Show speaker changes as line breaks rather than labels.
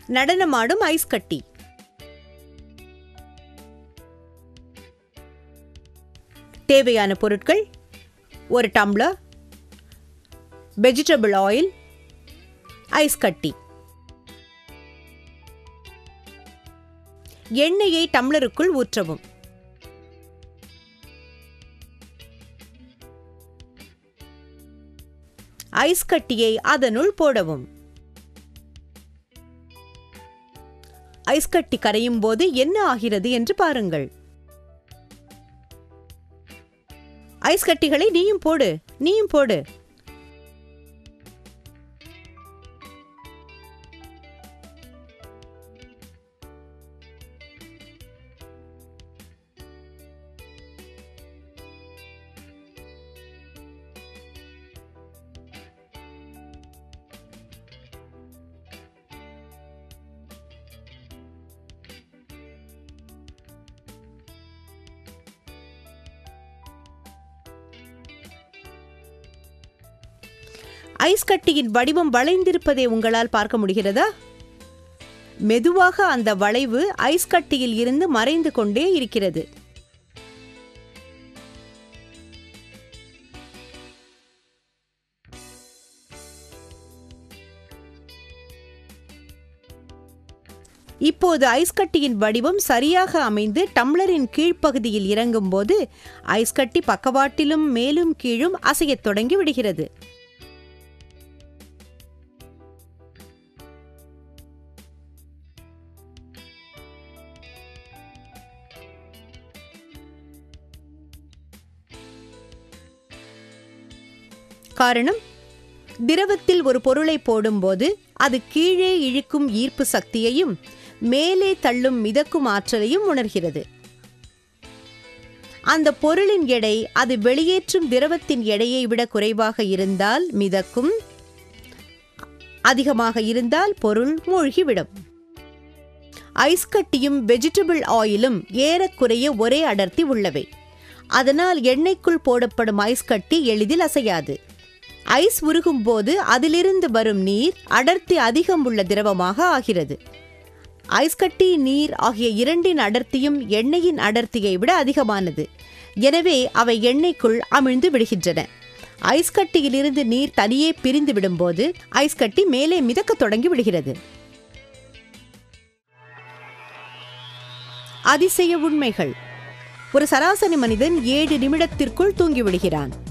நடனமாடும் ஐஸ் கட்டி தேவையான பொருட்கள் ஒரு டம்ளர் வெஜிடபிள் ஆயில் ஐஸ் கட்டி எண்ணெயை டம்ளருக்குள் ஊற்றவும் ஐஸ் கட்டியை அதனுள் போடவும் ஐஸ் கட்டி கரையும் போது என்ன ஆகிறது என்று பாருங்கள் ஐஸ் கட்டிகளை நீயும் போடு நீயும் போடு ஐஸ் கட்டியின் வடிவம் வளைந்திருப்பதை உங்களால் பார்க்க முடிகிறதா மெதுவாக அந்த வளைவு ஐஸ் கட்டியில் இருந்து மறைந்து கொண்டே இருக்கிறது இப்போது ஐஸ் கட்டியின் வடிவம் சரியாக அமைந்து டம்ளரின் கீழ்ப்பகுதியில் இறங்கும்போது ஐஸ் கட்டி பக்கவாட்டிலும் மேலும் கீழும் அசையத் தொடங்கி விடுகிறது காரணம் திரவத்தில் ஒரு பொருளை போடும்போது அது கீழே இழுக்கும் ஈர்ப்பு சக்தியையும் மேலே தள்ளும் மிதக்கும் ஆற்றலையும் உணர்கிறது அந்த பொருளின் எடை அது வெளியேற்றும் திரவத்தின் எடையை விட குறைவாக இருந்தால் மிதக்கும் அதிகமாக இருந்தால் பொருள் மூழ்கிவிடும் ஐஸ் கட்டியும் வெஜிடபிள் ஆயிலும் ஏறக்குறைய ஒரே அடர்த்தி உள்ளவை அதனால் எண்ணெய்க்குள் போடப்படும் ஐஸ் கட்டி எளிதில் அசையாது ஐஸ் உருகும் போது அதிலிருந்து வரும் நீர் அடர்த்தி அதிகம் உள்ள திரவமாக ஆகிறது ஐஸ் கட்டி நீர் ஆகிய இரண்டின் அடர்த்தியும் எண்ணெயின் அடர்த்தியை விட அதிகமானது எனவே அவை எண்ணெய்க்குள் அமிழ்ந்து விடுகின்றன ஐஸ் கட்டியிலிருந்து நீர் தனியே பிரிந்து விடும்போது ஐஸ் கட்டி மேலே மிதக்கத் தொடங்கி விடுகிறது அதிசய உண்மைகள் ஒரு சராசரி மனிதன் ஏழு நிமிடத்திற்குள் தூங்கிவிடுகிறான்